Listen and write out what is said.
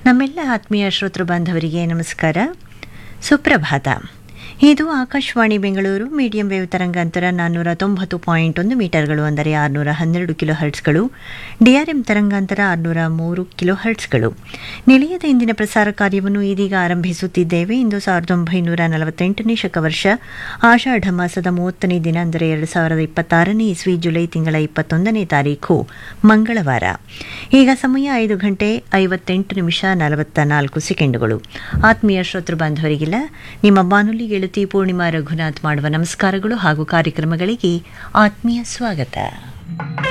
ನಮ್ಮೆಲ್ಲ ಆತ್ಮೀಯ ಶ್ರೋತೃ ಬಾಂಧವರಿಗೆ ನಮಸ್ಕಾರ ಸುಪ್ರಭಾತ ಇದು ಆಕಾಶವಾಣಿ ಬೆಂಗಳೂರು ಮೀಡಿಯಂ ವೇವ್ ತರಂಗಾಂತರ ನಾನ್ನೂರ ತೊಂಬತ್ತು ಪಾಯಿಂಟ್ ಒಂದು ಮೀಟರ್ಗಳು ಅಂದರೆ ಆರುನೂರ ಹನ್ನೆರಡು ಕಿಲೋ ಹರ್ಟ್ಸ್ಗಳು ಡಿಆರ್ಎಂ ತರಂಗಾಂತರ ಆರುನೂರ ಮೂರು ಕಿಲೋ ಹರ್ಟ್ಸ್ಗಳು ನಿಲಯದ ಇಂದಿನ ಪ್ರಸಾರ ಕಾರ್ಯವನ್ನು ಇದೀಗ ಆರಂಭಿಸುತ್ತಿದ್ದೇವೆ ಇಂದು ಸಾವಿರದ ಒಂಬೈನೂರ ನಲವತ್ತೆಂಟನೇ ಶಕವರ್ಷ ಆಷಾಢ ಮಾಸದ ಮೂವತ್ತನೇ ದಿನ ಅಂದರೆ ಎರಡು ಸಾವಿರದ ಇಪ್ಪತ್ತಾರನೇ ಇಸ್ವಿ ಜುಲೈ ತಿಂಗಳ ಇಪ್ಪತ್ತೊಂದನೇ ತಾರೀಖು ಮಂಗಳವಾರ ಈಗ ಸಮಯ ಐದು ಗಂಟೆ ಐವತ್ತೆಂಟು ನಿಮಿಷ ನಲವತ್ತ ನಾಲ್ಕು ಸೆಕೆಂಡುಗಳು ಆತ್ಮೀಯ ಶ್ರೋತೃ ಬಾಂಧವರಿಗೆಲ್ಲ ನಿಮ್ಮ ಬಾನುಲಿ ಗೆಳತಿ ಪೂರ್ಣಿಮಾ ರಘುನಾಥ್ ಮಾಡುವ ನಮಸ್ಕಾರಗಳು ಹಾಗೂ ಕಾರ್ಯಕ್ರಮಗಳಿಗೆ ಆತ್ಮೀಯ ಸ್ವಾಗತ